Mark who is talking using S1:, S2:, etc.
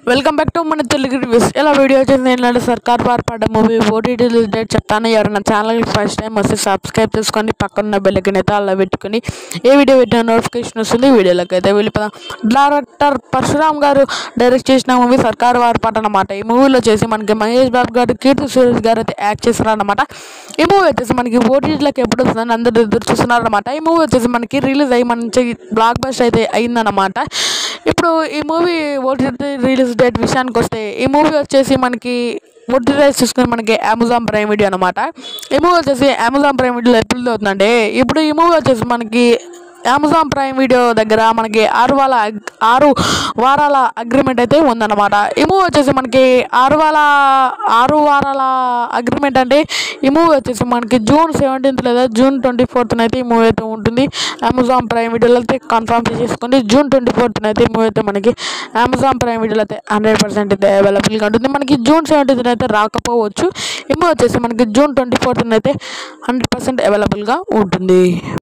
S1: welcome back to మన Telugu reviews ఇలా video వచ్చింది ఏంటంటే సర్కార్ వారు పడ్డ మూవీ ఓటీటీ డేట్ చెప్తాను ఎవరైనా ఛానల్కి ఫస్ట్ టైం వస్తే సబ్స్క్రైబ్ చేసుకొని పక్కన బెల్లకన్ అయితే అలా పెట్టుకొని ఏ వీడియో పెట్టిన నోటిఫికేషన్ వస్తుంది వీడియోలోకి అయితే వెళ్ళిపోదాం డైరెక్టర్ పరశురామ్ గారు డైరెక్ట్ చేసిన మూవీ సర్కార్ వారు పాట అనమాట ఈ మూవీలో వచ్చేసి మనకి మహేష్ బాబు గారు కీర్తి సురేష్ గారు అయితే యాక్ట్ చేస్తున్నారన్నమాట ఈ మూవీ వచ్చేసి మనకి ఓటీటీలోకి ఎప్పుడు వస్తుందని అందరూ ఎదురు చూస్తున్నారన్నమాట ఈ మూవీ వచ్చేసి మనకి రిలీజ్ అయ్యి మంచి బ్లాక్ బస్ట్ అయితే అయిందన్నమాట ఇప్పుడు ఈ మూవీ ఓటీటీ రిలీజ్ డేట్ విషయానికి వస్తే ఈ మూవీ వచ్చేసి మనకి ఓటీటీ రైట్స్ చూసుకుని మనకి అమెజాన్ ప్రైమ్ వీడియో అనమాట ఈ మూవీ వచ్చేసి అమెజాన్ ప్రైమ్ వీడియోలో ఎప్పుడు అవుతుందంటే ఇప్పుడు ఈ మూవీ వచ్చేసి మనకి అమెజాన్ ప్రైమ్ వీడియో దగ్గర మనకి ఆరు వారాల అగ్- ఆరు వారాల అగ్రిమెంట్ అయితే ఉందన్నమాట ఈ మూవీ వచ్చేసి మనకి ఆరు వారాల ఆరు వారాల అగ్రిమెంట్ అంటే ఈ మూవీ వచ్చేసి మనకి జూన్ సెవెంటీన్త్ లేదా జూన్ ట్వంటీ ఫోర్త్ అయితే ఈ మూవీ అయితే ఉంటుంది అమెజాన్ ప్రైమ్ వీడియోలో అయితే కన్ఫర్మ్ చేసుకోండి జూన్ ట్వంటీ ఫోర్త్ అయితే ఈ మూవీ అయితే మనకి అమెజాన్ ప్రైమ్ వీడియోలో అయితే హండ్రెడ్ పర్సెంట్ అయితే అవైలబుల్గా ఉంటుంది మనకి జూన్ సెవెంటీన్త్ అయితే రాకపోవచ్చు ఈ మూవీ వచ్చేసి మనకి జూన్ ట్వంటీ ఫోర్త్ అయితే హండ్రెడ్ పర్సెంట్ అవైలబుల్గా ఉంటుంది